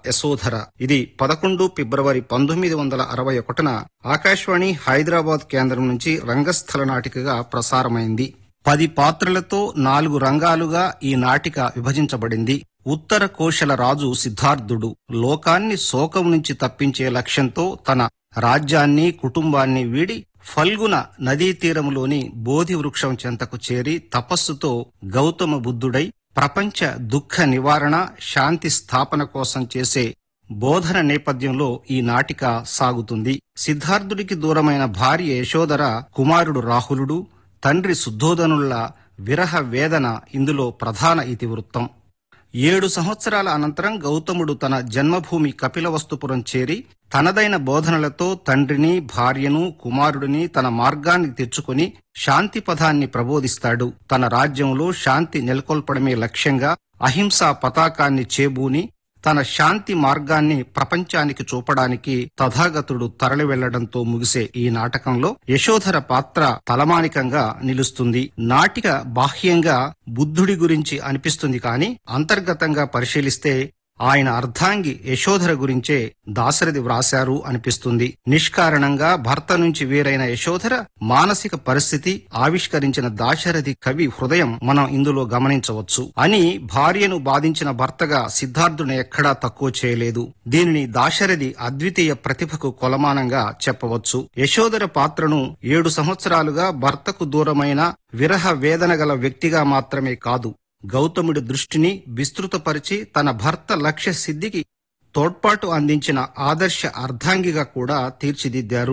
యశోధర ఇది పదకొండు ఫిబ్రవరి పంతొమ్మిది వందల అరవై ఒకటిన ఆకాశవాణి హైదరాబాద్ కేంద్రం నుంచి రంగస్థల నాటికగా ప్రసారమైంది పది పాత్రలతో నాలుగు రంగాలుగా ఈ నాటిక విభజించబడింది ఉత్తర కోశల రాజు సిద్ధార్థుడు లోకాన్ని శోకం నుంచి తప్పించే లక్ష్యంతో తన రాజ్యాన్ని కుటుంబాన్ని వీడి ఫల్గున నదీ తీరములోని బోధి వృక్షం చెంతకు చేరి తపస్సుతో గౌతమ బుద్ధుడై ప్రపంచ దుఃఖ నివారణ శాంతి స్థాపన కోసం చేసే బోధన నేపథ్యంలో ఈ నాటిక సాగుతుంది సిద్ధార్థుడికి దూరమైన భార్య యశోదర కుమారుడు రాహులుడు తండ్రి శుద్ధోదనుల విరహ వేదన ఇందులో ప్రధాన ఇతివృత్తం ఏడు సంవత్సరాల అనంతరం గౌతముడు తన జన్మభూమి కపిలవస్తుపురం చేరి తనదైన బోధనలతో తండ్రిని భార్యను కుమారుడిని తన మార్గాన్ని తెచ్చుకొని శాంతి పదాన్ని ప్రబోధిస్తాడు తన రాజ్యంలో శాంతి నెలకొల్పడమే లక్ష్యంగా అహింసా పతాకాన్ని చేబూని తన శాంతి మార్గాన్ని ప్రపంచానికి చూపడానికి తథాగతుడు తరలి వెళ్లడంతో ముగిసే ఈ నాటకంలో యశోధర పాత్ర తలమానికంగా నిలుస్తుంది నాటిక బాహ్యంగా బుద్ధుడి గురించి అనిపిస్తుంది కాని అంతర్గతంగా పరిశీలిస్తే ఆయన అర్ధాంగి యశోధర గురించే దాశరథి వ్రాశారు అనిపిస్తుంది నిష్కారణంగా భర్త నుంచి వేరైన యశోధర మానసిక పరిస్థితి ఆవిష్కరించిన దాశరథి కవి హృదయం మనం ఇందులో గమనించవచ్చు అని భార్యను బాధించిన భర్తగా సిద్ధార్థుని ఎక్కడా తక్కువ చేయలేదు దీనిని దాశరథి అద్వితీయ ప్రతిభకు కొలమానంగా చెప్పవచ్చు యశోధర పాత్రను ఏడు సంవత్సరాలుగా భర్తకు దూరమైన విరహ వేదన గల వ్యక్తిగా మాత్రమే కాదు గౌతముడి దృష్టిని విస్తృతపరిచి తన భర్త లక్ష్య సిద్ధికి తోడ్పాటు అందించిన ఆదర్శ అర్ధాంగిగా కూడా తీర్చిదిద్దారు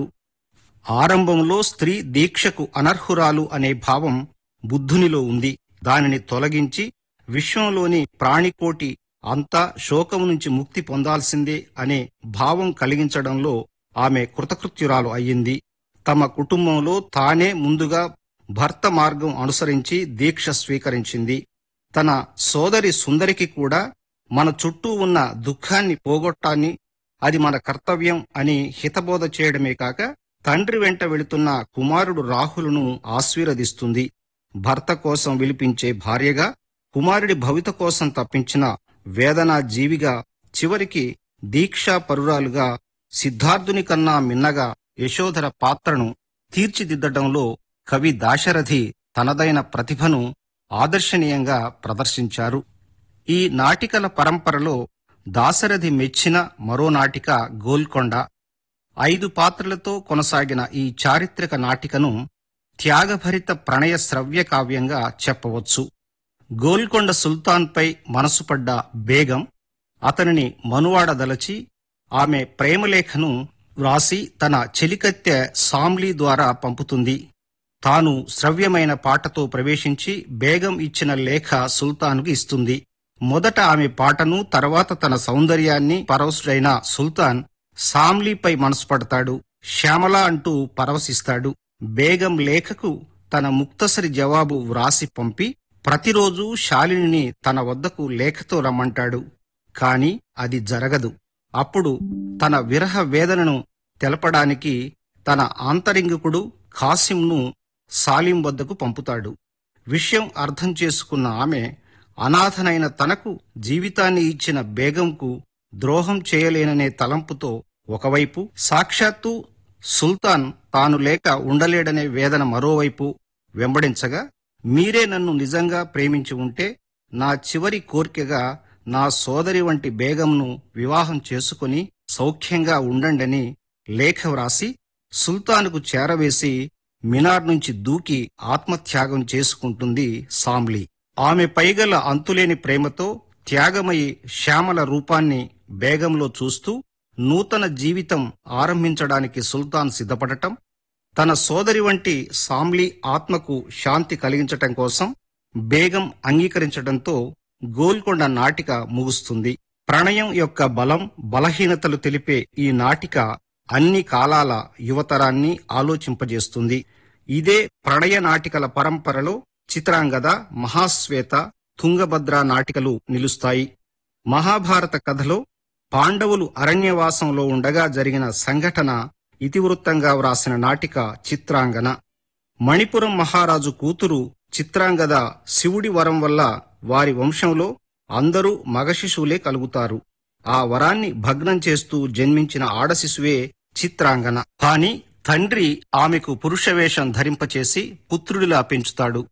ఆరంభంలో స్త్రీ దీక్షకు అనర్హురాలు అనే భావం బుద్ధునిలో ఉంది దానిని తొలగించి విశ్వంలోని ప్రాణికోటి అంతా శోకం నుంచి ముక్తి పొందాల్సిందే అనే భావం కలిగించడంలో ఆమె కృతకృత్యురాలు అయ్యింది తమ కుటుంబంలో తానే ముందుగా భర్త మార్గం అనుసరించి దీక్ష స్వీకరించింది తన సోదరి సుందరికి కూడా మన చుట్టూ ఉన్న దుఃఖాన్ని పోగొట్టాన్ని అది మన కర్తవ్యం అని హితబోధ చేయడమే కాక తండ్రి వెంట వెళుతున్న కుమారుడు రాహులును ఆశీర్వదిస్తుంది భర్త కోసం విలిపించే భార్యగా కుమారుడి భవిత కోసం తప్పించిన వేదనా జీవిగా చివరికి దీక్షా పరురాలుగా సిద్ధార్థుని కన్నా మిన్నగా యశోధర పాత్రను తీర్చిదిద్దడంలో కవి దాశరథి తనదైన ప్రతిభను ఆదర్శనీయంగా ప్రదర్శించారు ఈ నాటికల పరంపరలో దాశరథి మెచ్చిన మరో నాటిక గోల్కొండ ఐదు పాత్రలతో కొనసాగిన ఈ చారిత్రక నాటికను త్యాగభరిత ప్రణయ శ్రవ్య కావ్యంగా చెప్పవచ్చు గోల్కొండ సుల్తాన్పై మనసుపడ్డ బేగం అతనిని మనువాడదలచి ఆమె ప్రేమలేఖను వ్రాసి తన చెలికత్తె సామ్లీ ద్వారా పంపుతుంది తాను శ్రవ్యమైన పాటతో ప్రవేశించి బేగం ఇచ్చిన లేఖ సుల్తాన్కు ఇస్తుంది మొదట ఆమె పాటను తర్వాత తన సౌందర్యాన్ని పరవశుడైన సుల్తాన్ సామ్లీపై మనసు పడతాడు శ్యామల అంటూ పరవశిస్తాడు బేగం లేఖకు తన ముక్తసరి జవాబు వ్రాసి పంపి ప్రతిరోజు శాలినిని తన వద్దకు లేఖతో రమ్మంటాడు కాని అది జరగదు అప్పుడు తన విరహ వేదనను తెలపడానికి తన ఆంతరింగికుడు ఖాసింను సాలిం వద్దకు పంపుతాడు విషయం అర్థం చేసుకున్న ఆమె అనాథనైన తనకు జీవితాన్ని ఇచ్చిన బేగంకు ద్రోహం చేయలేననే తలంపుతో ఒకవైపు సాక్షాత్తు సుల్తాన్ తాను లేక ఉండలేడనే వేదన మరోవైపు వెంబడించగా మీరే నన్ను నిజంగా ప్రేమించి ఉంటే నా చివరి కోర్కెగా నా సోదరి వంటి బేగంను వివాహం చేసుకుని సౌఖ్యంగా ఉండండని లేఖ వ్రాసి సుల్తానుకు చేరవేసి మినార్ నుంచి దూకి ఆత్మత్యాగం చేసుకుంటుంది సామ్లీ ఆమె పైగల అంతులేని ప్రేమతో త్యాగమయి శ్యామల రూపాన్ని బేగంలో చూస్తూ నూతన జీవితం ఆరంభించడానికి సుల్తాన్ సిద్ధపడటం తన సోదరి వంటి సామ్లీ ఆత్మకు శాంతి కలిగించటం కోసం బేగం అంగీకరించడంతో గోల్కొండ నాటిక ముగుస్తుంది ప్రణయం యొక్క బలం బలహీనతలు తెలిపే ఈ నాటిక అన్ని కాలాల యువతరాన్ని ఆలోచింపజేస్తుంది ఇదే ప్రణయ నాటికల పరంపరలో చిత్రాంగద మహాశ్వేత తుంగభద్ర నాటికలు నిలుస్తాయి మహాభారత కథలో పాండవులు అరణ్యవాసంలో ఉండగా జరిగిన సంఘటన ఇతివృత్తంగా వ్రాసిన నాటిక చిత్రాంగన మణిపురం మహారాజు కూతురు చిత్రాంగద శివుడి వరం వల్ల వారి వంశంలో అందరూ మగశిశువులే కలుగుతారు ఆ వరాన్ని భగ్నం చేస్తూ జన్మించిన ఆడ శిశువే చిత్రాంగన కాని తండ్రి ఆమెకు పురుషవేషం ధరింపచేసి పుత్రుడిలా పెంచుతాడు